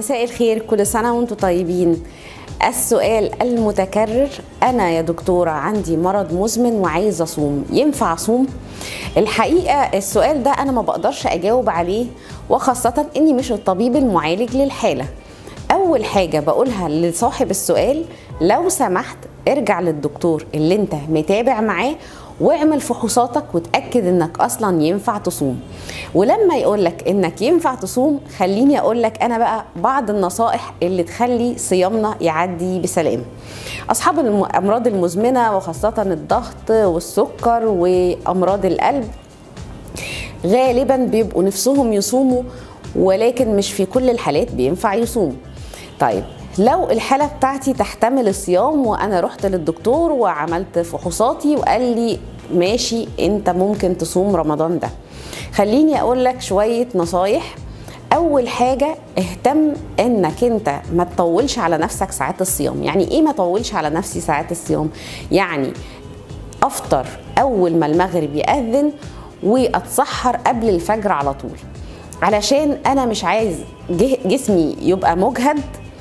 مساء الخير كل سنة وانتم طيبين السؤال المتكرر أنا يا دكتورة عندي مرض مزمن وعايز أصوم ينفع أصوم؟ الحقيقة السؤال ده أنا ما بقدرش أجاوب عليه وخاصة إني مش الطبيب المعالج للحالة أول حاجة بقولها لصاحب السؤال لو سمحت ارجع للدكتور اللي انت متابع معاه واعمل فحوصاتك وتاكد انك اصلا ينفع تصوم ولما يقولك انك ينفع تصوم خليني اقولك انا بقى بعض النصائح اللي تخلي صيامنا يعدي بسلام اصحاب الامراض المزمنه وخاصه الضغط والسكر وامراض القلب غالبا بيبقوا نفسهم يصوموا ولكن مش في كل الحالات بينفع يصوم طيب لو الحاله بتاعتي تحتمل الصيام وانا رحت للدكتور وعملت فحوصاتي وقال لي ماشي انت ممكن تصوم رمضان ده خليني اقول لك شويه نصايح اول حاجه اهتم انك انت ما تطولش على نفسك ساعات الصيام يعني ايه ما اطولش على نفسي ساعات الصيام يعني افطر اول ما المغرب ياذن واتسحر قبل الفجر على طول علشان انا مش عايز جسمي يبقى مجهد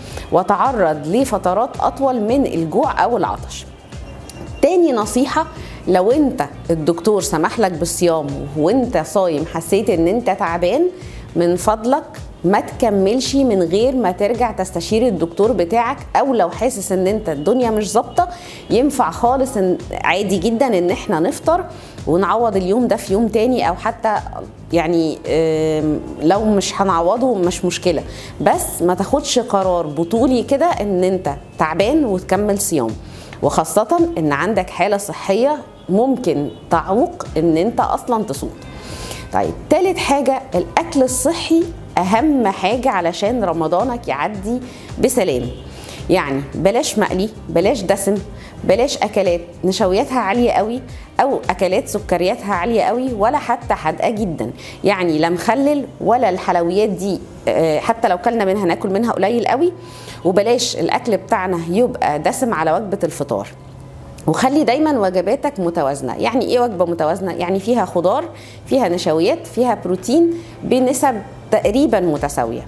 وتعرض لفترات اطول من الجوع او العطش تاني نصيحة لو انت الدكتور سمح لك بالصيام وانت صايم حسيت ان انت تعبان من فضلك ما تكملش من غير ما ترجع تستشير الدكتور بتاعك او لو حاسس ان انت الدنيا مش ظابطه ينفع خالص إن عادي جدا ان احنا نفطر ونعوض اليوم ده في يوم تاني او حتى يعني لو مش هنعوضه مش مشكله بس ما تاخدش قرار بطولي كده ان انت تعبان وتكمل صيام وخاصه ان عندك حاله صحيه ممكن تعوق ان انت اصلا تصوم طيب تالت حاجه الاكل الصحي اهم حاجه علشان رمضانك يعدي بسلام يعني بلاش مقلي بلاش دسم بلاش اكلات نشوياتها عاليه قوي او اكلات سكرياتها عاليه قوي ولا حتى حادقه جدا يعني لا مخلل ولا الحلويات دي حتى لو كلنا منها ناكل منها قليل قوي وبلاش الاكل بتاعنا يبقى دسم على وجبه الفطار وخلي دايما وجباتك متوازنه يعني ايه وجبه متوازنه يعني فيها خضار فيها نشويات فيها بروتين بنسب تقريبا متساويه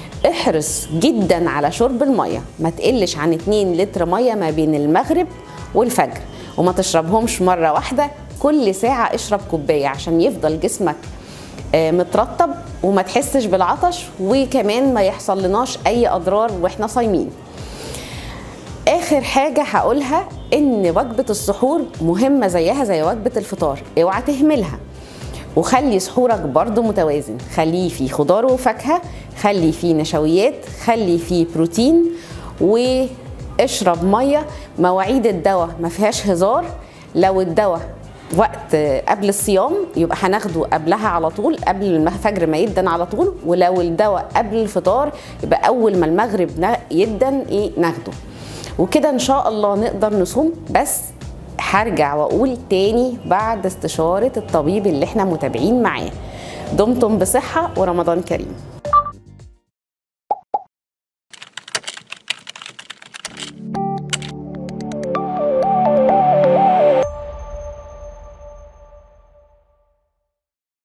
احرص جدا على شرب الميه ما تقلش عن 2 لتر ميه ما بين المغرب والفجر وما تشربهمش مره واحده كل ساعه اشرب كوبايه عشان يفضل جسمك مترطب وما تحسش بالعطش وكمان ما يحصل لناش اي اضرار واحنا صايمين اخر حاجه هقولها ان وجبه السحور مهمه زيها زي وجبه الفطار اوعى تهملها وخلي سحورك برضو متوازن خليه فيه خضار وفاكهه خلي فيه نشويات خلي فيه بروتين واشرب ميه مواعيد الدواء ما فيهاش هزار لو الدواء وقت قبل الصيام يبقى هناخده قبلها على طول قبل الفجر ما يدن على طول ولو الدواء قبل الفطار يبقى اول ما المغرب يدن ايه ناخده وكده ان شاء الله نقدر نصوم بس هرجع واقول تاني بعد استشاره الطبيب اللي احنا متابعين معاه دمتم بصحه ورمضان كريم